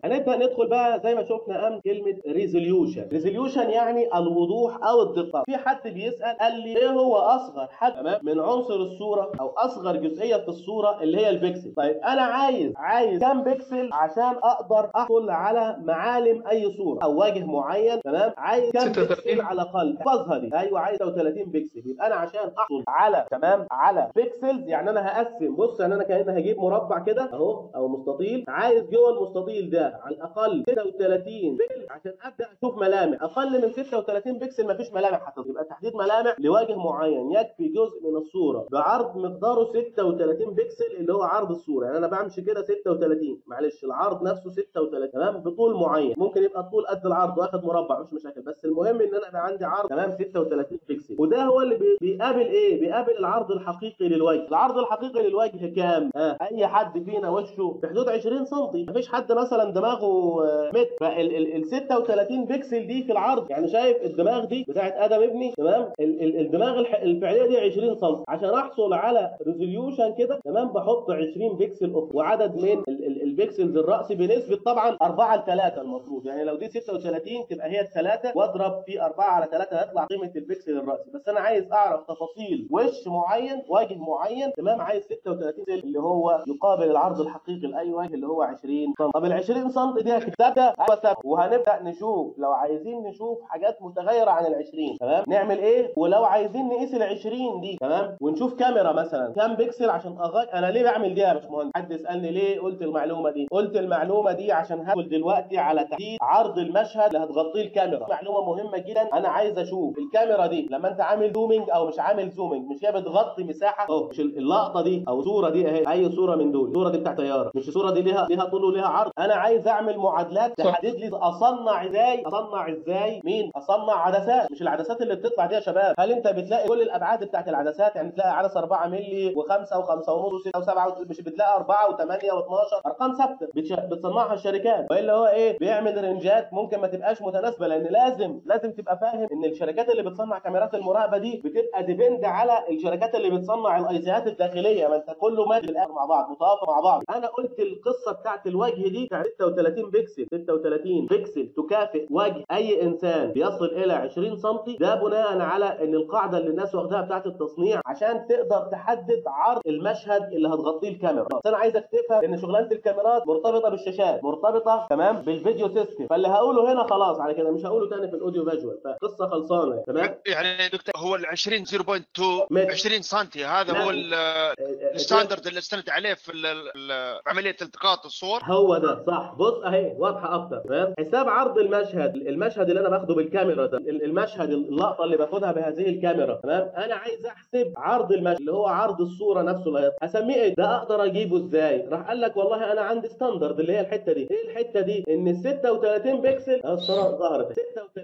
هنبدا ندخل بقى زي ما شفنا امس كلمه ريزوليوشن ريزوليوشن يعني الوضوح او الدقه في حد بيسال قال لي ايه هو اصغر حد تمام من عنصر الصوره او اصغر جزئيه في الصوره اللي هي البكسل طيب انا عايز عايز كام بكسل عشان اقدر احصل على معالم اي صوره او وجه معين تمام عايز كام 36. بكسل على الاقل احفظها دي ايوه عايز 36 بكسل يبقى انا عشان احصل على تمام على بكسلز يعني انا هقسم بص يعني انا كاني هجيب مربع كده اهو او مستطيل عايز جوه المستطيل ده على الاقل 36 بكسل عشان ابدا اشوف ملامح اقل من 36 بكسل مفيش ملامح هتظهر يبقى تحديد ملامح لوجه معين يكفي جزء من الصوره بعرض مقداره 36 بكسل اللي هو عرض الصوره يعني انا بمشي كده 36 معلش العرض نفسه 36 تمام بطول معين ممكن يبقى الطول قد العرض واخد مربع مش مشاكل بس المهم ان انا يبقى عندي عرض تمام 36 بكسل وده هو اللي بي- بيقابل ايه بيقابل العرض الحقيقي للوجه العرض الحقيقي للوجه كام آه. اي حد فينا وشه في حدود 20 سم مفيش حد مثلا دماغه آه، متر فال ال 36 بكسل دي في العرض يعني شايف الدماغ دي بتاعت ادم ابني تمام ال ال الدماغ الح- الفعليه دي 20 سم عشان احصل على ريزوليوشن كده تمام بحط 20 بكسل افق وعدد من ال ال البكسلز الرأسي بنسبه طبعا 4 ل 3 المفروض يعني لو دي 36 تبقى هي الثلاثه واضرب في 4 على 3 هيطلع قيمه البكسل الرأسي بس انا عايز اعرف تفاصيل وش معين وجه معين تمام عايز 36 سم اللي هو يقابل العرض الحقيقي لاي وجه اللي هو 20 سم طب ال 20 سم دي هتبدا ايوه ثابتة. وهنبدا نشوف لو عايزين نشوف حاجات متغيره عن ال 20 تمام نعمل ايه ولو عايزين نقيس ال 20 دي تمام ونشوف كاميرا مثلا كام بكسل عشان اغير انا ليه بعمل دي يا باشمهندس حد يسالني ليه قلت المعلومه دي قلت المعلومه دي عشان هدخل دلوقتي على تحديد عرض المشهد اللي هتغطيه الكاميرا معلومه مهمه جدا انا عايز اشوف الكاميرا دي لما انت عامل زومينج او مش عامل زومينج مش هي بتغطي مساحه اهو مش اللقطه دي او صوره دي اهي اي صوره من دول الصوره دي بتاع طياره مش الصوره دي ليها ليها طول وليها عرض انا عايز اعمل معادلات صح. تحدد لي اصنع ازاي اصنع ازاي مين اصنع عدسات مش العدسات اللي بتطلع دي يا شباب هل انت بتلاقي كل الابعاد بتاعت العدسات يعني تلاقي عدسه 4 مللي و5 و5 ونص و6 و7 مش بتلاقي 4 و8 و12 ارقام ثابته بتش- بتصنعها الشركات والا هو ايه بيعمل رنجات ممكن ما تبقاش متناسبه لان لازم لازم تبقى فاهم ان الشركات اللي بتصنع كاميرات المراقبه دي بتبقى ديبند على الشركات اللي بتصنع الايسيات الداخليه ما انت كله ماشي بالاخر مع بعض متوافق مع بعض انا قلت القصه بتاعت الوجه دي بتاع 36 بكسل 36 بكسل تكافئ وجه اي انسان بيصل الى 20 سم ده بناء على ان القاعده اللي الناس واخداها بتاعت التصنيع عشان تقدر تحدد عرض المشهد اللي هتغطيه الكاميرا بس انا عايزك تفهم ان شغلانه الكاميرات مرتبطه بالشاشات مرتبطه تمام بالفيديو سيستم فاللي هقوله هنا خلاص على كده مش هقوله تاني في الاوديو فيجوال فقصه خلصانه تمام يعني يا دكتور هو ال 20 0.2 متر. 20 سم هذا هو ال- الستاندرد اللي استند عليه في ال- ال- في عمليه التقاط الصور هو ده صح بص اهي واضحه اكتر تمام حساب عرض المشهد المشهد اللي انا باخده بالكاميرا ده ال- المشهد اللقطه اللي باخدها بهذه الكاميرا تمام انا عايز احسب عرض المشهد اللي هو عرض الصوره نفسه اللي هيطلع. هسميه ايه ده اقدر اجيبه ازاي راح قال لك والله انا عندي ستاندرد اللي هي الحته دي ايه الحته دي ان ال 36 بكسل اهو الصوره ظهرت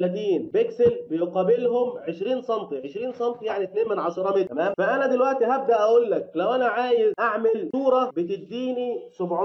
36 بكسل بيقابلهم 20 سم 20 سم يعني 2 من 10 متر تمام فانا دلوقتي هبدا اقول لك لو انا عايز اعمل صوره بتديني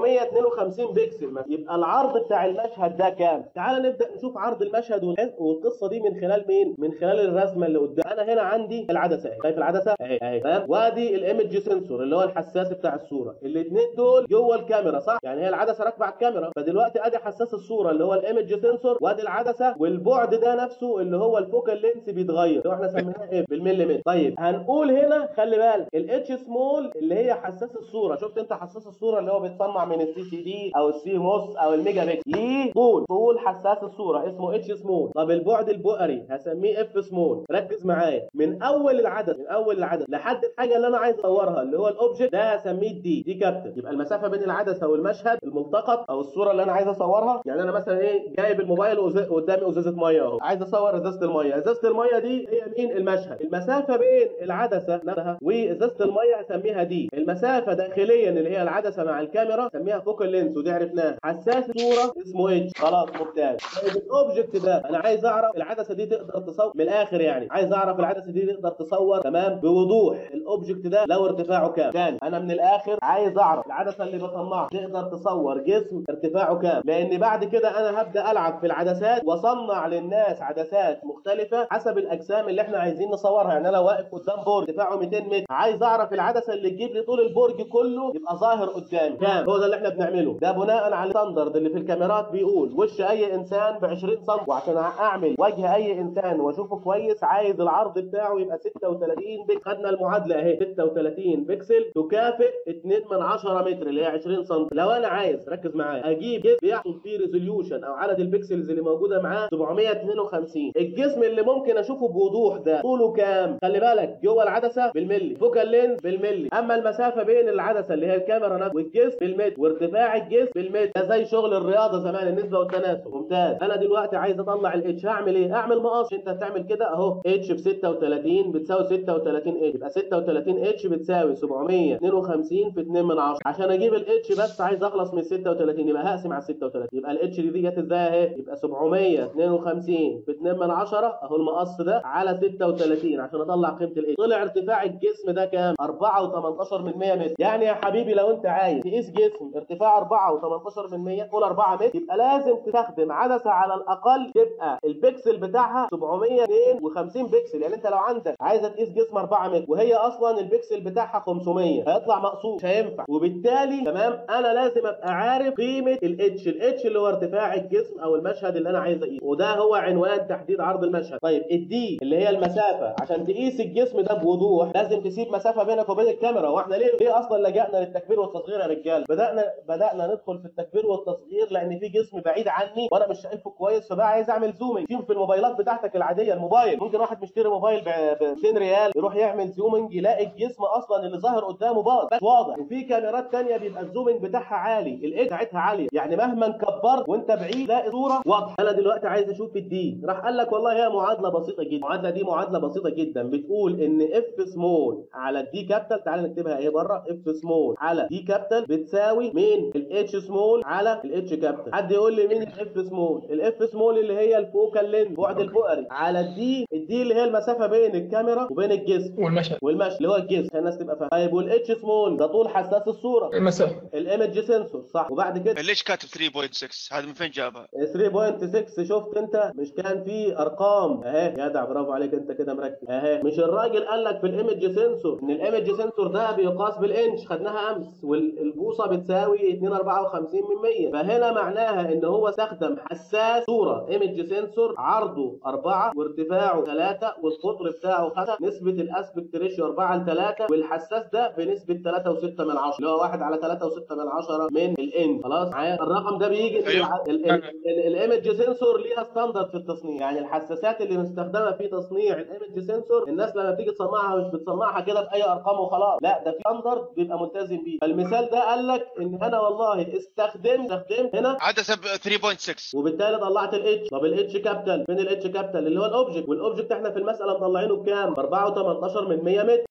752 بكسل مثلا يبقى العرض بتاع المشهد ده كام تعال نبدا نشوف عرض المشهد والحس- والقصه دي من خلال مين من خلال الرسمه اللي قدام انا هنا عندي العدسه اهي شايف العدسه اهي اهي تمام وادي الايمج سنسور اللي هو الحساس بتاع الصوره الاثنين دول جوه الكاميرا صح يعني هي العدسه راكبه على الكاميرا فدلوقتي ادي حساس الصوره اللي هو الايمج سنسور وادي العدسه والبعد ده نفسه اللي هو الفوكال لينس بيتغير اللي هو احنا سميناه ايه بالمليمتر طيب هنقول هنا خلي بالك الاتش سمول اللي هي حساس الصوره شفت انت حساس الصوره اللي هو بيتصنع من السي سي دي او السي موس او الميجا بيكسل ليه طول طول حساس الصوره اسمه اتش سمول طب البعد البؤري هسميه اف سمول ركز معايا من اول العدد من اول العدد لحد الحاجه اللي انا عايز اصورها اللي هو الاوبجكت ده هسميه دي دي كابتن يبقى المسافه بين العدسه والمشهد الملتقط او الصوره اللي انا عايز اصورها يعني انا مثلا ايه جايب الموبايل وز- قدامي ازازه ميه اهو عايز اصور ازازه الميه ازازه الميه دي هي مين المشهد المسافه بين العدسه نفسها وازازه الميه هسميها دي المسافه داخليا اللي هي العدسه مع الكاميرا سميها فوكال لينس ودي عرفناها حساس صوره اسمه اتش خلاص ممتاز طيب الاوبجكت ده انا عايز اعرف العدسه دي تقدر تصور من الاخر يعني عايز اعرف العدسه دي تقدر تصور تمام بوضوح الاوبجكت ده لو ارتفاعه كام تاني انا من الاخر عايز اعرف العدسه اللي بصنعها تقدر تصور جسم ارتفاعه كام لان بعد كده انا هبدا العب في العدسات واصنع للناس عدسات مختلفه حسب الاجسام اللي احنا عايزين نصورها يعني انا واقف قدام بورد ارتفاعه 200 متر عايز اعرف العدسه اللي تجيب لي طول البرج كله يبقى ظاهر قدامي كام هو ده اللي احنا بنعمله ده بناء على الستاندرد اللي في الكاميرات بيقول وش اي انسان ب 20 سم وعشان اعمل وجه اي انسان واشوفه كويس عايز العرض بتاعه يبقى 36 بكسل خدنا المعادله اهي 36 بكسل تكافئ 2 من 10 متر اللي هي 20 سم لو انا عايز ركز معايا اجيب جسم بيحصل فيه ريزوليوشن او عدد البكسلز اللي موجوده معاه 752 الجسم اللي ممكن اشوفه بوضوح ده طوله كام خلي بالك جوه العدسه بالملي فوكال لينز بالملي اما المسافه بين العدسه اللي هي الكاميرا نفسها والجسم بالمتر وارتفاع الجسم بالمتر ده زي شغل الرياضه زمان النسبه والتناسب ممتاز انا دلوقتي عايز اطلع الاتش هعمل ايه اعمل مقص انت هتعمل كده اهو اتش ب 36 بتساوي 36 اتش يبقى 36 اتش بتساوي 752 في 2 من 10 عشان اجيب الاتش بس عايز اخلص من 36 يبقى هقسم على 36 يبقى الاتش دي جت ازاي اهي يبقى 752 في 2 من 10 اهو المقص ده على 36 عشان اطلع قيمه الاتش طلع ارتفاع الجسم ده كام 4 و18 من 100 متر يعني يا حبيبي لو انت عايز تقيس جسم ارتفاع 4 و18 من 100 قول 4 متر يبقى لازم تستخدم عدسه على الاقل تبقى البكسل بتاعها 752 بكسل يعني انت لو عندك عايزه تقيس جسم 4 متر وهي اصلا البكسل بتاعها 500 هيطلع مقصود مش هينفع وبالتالي تمام انا لازم ابقى عارف قيمه الاتش الاتش اللي هو ارتفاع الجسم او المشهد اللي انا عايز اقيسه وده هو عنوان تحديد عرض المشهد طيب الدي اللي هي المسافه عشان تقيس الجسم ده بوضوح لازم تسيب مسافه بينك وبين الكاميرا واحنا ليه ليه اصلا لجأنا للتكبير والتصغير يا رجاله بدأنا بدأنا ندخل في التكبير والتصغير لان في جسم بعيد عني وانا مش شايفه كويس فبقى عايز اعمل زومنج شوف في الموبايلات بتاعتك العاديه الموبايل ممكن واحد مشتري موبايل ب 200 ريال يروح يعمل زومنج يلاقي الجسم اصلا اللي ظاهر قدامه باظ بس واضح وفي كاميرات تانية بيبقى الزومنج بتاعها عالي الايد بتاعتها عاليه يعني مهما كبرت وانت بعيد تلاقي صوره واضحه انا دلوقتي عايز اشوف الدي راح قال لك والله هي معادله بسيطه جدا المعادله دي معادله بسيطه جدا بتقول ان اف سمول على الدي كابيتال تعالى نكتبها اهي بره اف سمول على دي كابيتال بتساوي مين الاتش سمول على الاتش كابيتال حد يقول لي مين الاف سمول الاف سمول اللي هي الفوكال لينز بعد الفقري على الدي الدي اللي هي المسافه بين الكاميرا وبين الجسم والمشهد والمشي اللي هو الجسم عشان الناس تبقى فاهمه طيب والاتش سمول ده طول حساس الصوره المسافة الايمج سنسور صح وبعد كده ليش كاتب 3.6 هذا من فين جابها 3.6 شفت انت مش كان في ارقام اهي جدع برافو عليك انت كده مركز اهي مش الراجل قال لك في الايمج سنسور ان الايمج سنسور ده بيقاس بالانش خدناها امس والبوصه بتساوي 2.54 من 100 فهنا معناها ان هو استخدم حساس صوره ايمج سنسور عرضه 4 وارتفاعه 3 والقطر بتاعه 5 نسبه الاسبكت ريشيو 4 ل 3 والحساس ده بنسبه 3.6 من 10 اللي هو 1 على 3.6 من 10 من الان خلاص معايا الرقم ده بيجي من أيوه. الع- ال- ال- ال- الايمج سنسور ليها ستاندرد في التصنيع يعني الحساسات اللي مستخدمه في تصنيع الايمج سنسور الناس لما بتيجي تصنعها مش بتصنعها كده باي ارقام وخلاص لا ده في ستاندرد بيبقى ملتزم بيه فالمثال ده قال لك ان انا والله استخدمت استخدمت هنا عدسه ب 3.6 وبالتالي طلعت الاتش طب الاتش كابيتال فين الاتش كابيتال اللي هو الاوبجكت والاوبجكت احنا في المساله مطلعينه بكام ب 4 و18 من 100 متر